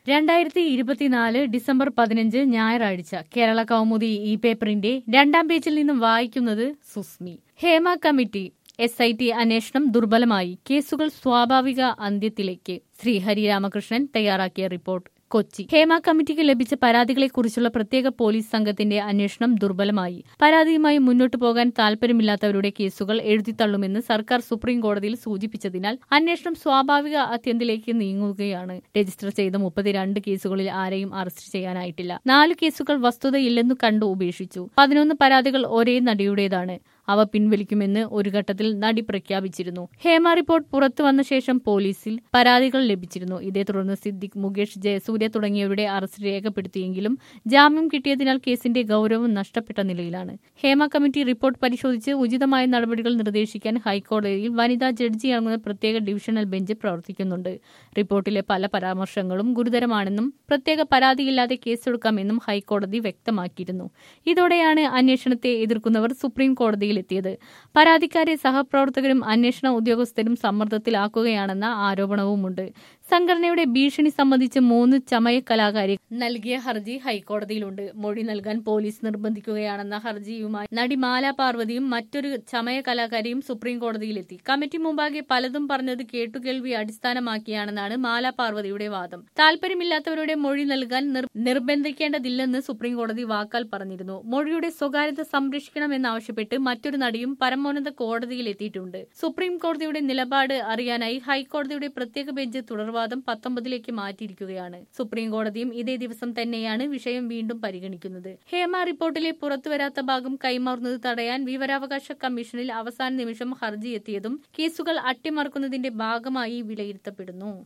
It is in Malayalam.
രണ്ടായിരത്തി ഇരുപത്തിനാല് ഡിസംബർ പതിനഞ്ച് ഞായറാഴ്ച കേരള കൗമുദി ഈ പേപ്പറിന്റെ രണ്ടാം പേജിൽ നിന്നും വായിക്കുന്നത് Susmi Hema committee S I T അന്വേഷണം ദുർബലമായി കേസുകൾ സ്വാഭാവിക അന്ത്യത്തിലേക്ക് ശ്രീ ഹരിരാമകൃഷ്ണൻ തയ്യാറാക്കിയ റിപ്പോർട്ട് കൊച്ചി ഹേമ കമ്മിറ്റിക്ക് ലഭിച്ച പരാതികളെക്കുറിച്ചുള്ള പ്രത്യേക പോലീസ് സംഘത്തിന്റെ അന്വേഷണം ദുർബലമായി പരാതിയുമായി മുന്നോട്ടു പോകാൻ താൽപര്യമില്ലാത്തവരുടെ കേസുകൾ എഴുതിത്തള്ളുമെന്ന് സർക്കാർ സുപ്രീം കോടതിയിൽ സൂചിപ്പിച്ചതിനാൽ അന്വേഷണം സ്വാഭാവിക അത്യന്തിലേക്ക് നീങ്ങുകയാണ് രജിസ്റ്റർ ചെയ്ത മുപ്പത്തിരണ്ട് കേസുകളിൽ ആരെയും അറസ്റ്റ് ചെയ്യാനായിട്ടില്ല നാല് കേസുകൾ വസ്തുതയില്ലെന്നു കണ്ടു ഉപേക്ഷിച്ചു പതിനൊന്ന് പരാതികൾ ഒരേ നടിയുടേതാണ് അവ പിൻവലിക്കുമെന്ന് ഒരു ഘട്ടത്തിൽ നടി പ്രഖ്യാപിച്ചിരുന്നു ഹേമ റിപ്പോർട്ട് പുറത്തു വന്ന ശേഷം പോലീസിൽ പരാതികൾ ലഭിച്ചിരുന്നു ഇതേ തുടർന്ന് സിദ്ദിഖ് മുകേഷ് ജയസൂര്യ തുടങ്ങിയവരുടെ അറസ്റ്റ് രേഖപ്പെടുത്തിയെങ്കിലും ജാമ്യം കിട്ടിയതിനാൽ കേസിന്റെ ഗൌരവം നഷ്ടപ്പെട്ട നിലയിലാണ് ഹേമ കമ്മിറ്റി റിപ്പോർട്ട് പരിശോധിച്ച് ഉചിതമായ നടപടികൾ നിർദ്ദേശിക്കാൻ ഹൈക്കോടതിയിൽ വനിതാ ജഡ്ജിയാകുന്ന പ്രത്യേക ഡിവിഷണൽ ബെഞ്ച് പ്രവർത്തിക്കുന്നുണ്ട് റിപ്പോർട്ടിലെ പല പരാമർശങ്ങളും ഗുരുതരമാണെന്നും പ്രത്യേക പരാതിയില്ലാതെ കേസെടുക്കാമെന്നും ഹൈക്കോടതി വ്യക്തമാക്കിയിരുന്നു ഇതോടെയാണ് അന്വേഷണത്തെ എതിർക്കുന്നവർ സുപ്രീം കോടതിയിൽ എത്തിയത് പരാതിക്കാരെ സഹപ്രവർത്തകരും അന്വേഷണ ഉദ്യോഗസ്ഥരും സമ്മർദ്ദത്തിലാക്കുകയാണെന്ന ആരോപണവുമുണ്ട് സംഘടനയുടെ ഭീഷണി സംബന്ധിച്ച് മൂന്ന് ചമയ കലാകാരി നൽകിയ ഹർജി ഹൈക്കോടതിയിലുണ്ട് മൊഴി നൽകാൻ പോലീസ് നിർബന്ധിക്കുകയാണെന്ന ഹർജിയുമായി നടി മാല പാർവതിയും മറ്റൊരു ചമയ കലാകാരിയും സുപ്രീം കോടതിയിലെത്തി കമ്മിറ്റി മുമ്പാകെ പലതും പറഞ്ഞത് കേട്ടുകേൾവി അടിസ്ഥാനമാക്കിയാണെന്നാണ് മാല പാർവതിയുടെ വാദം താല്പര്യമില്ലാത്തവരുടെ മൊഴി നൽകാൻ നിർബന്ധിക്കേണ്ടതില്ലെന്ന് സുപ്രീം കോടതി വാക്കാൽ പറഞ്ഞിരുന്നു മൊഴിയുടെ സ്വകാര്യത സംരക്ഷിക്കണമെന്നാവശ്യപ്പെട്ട് മറ്റൊരു നടിയും പരമോന്നത കോടതിയിലെത്തിയിട്ടുണ്ട് സുപ്രീം കോടതിയുടെ നിലപാട് അറിയാനായി ഹൈക്കോടതിയുടെ പ്രത്യേക ബെഞ്ച് തുടർവാദം പത്തൊമ്പതിലേക്ക് മാറ്റിയിരിക്കുകയാണ് സുപ്രീം കോടതിയും ഇതേ ദിവസം തന്നെയാണ് വിഷയം വീണ്ടും പരിഗണിക്കുന്നത് ഹേമ റിപ്പോർട്ടിലെ പുറത്തുവരാത്ത ഭാഗം കൈമാറുന്നത് തടയാൻ വിവരാവകാശ കമ്മീഷനിൽ അവസാന നിമിഷം ഹർജി എത്തിയതും കേസുകൾ അട്ടിമറിക്കുന്നതിന്റെ ഭാഗമായി വിലയിരുത്തപ്പെടുന്നു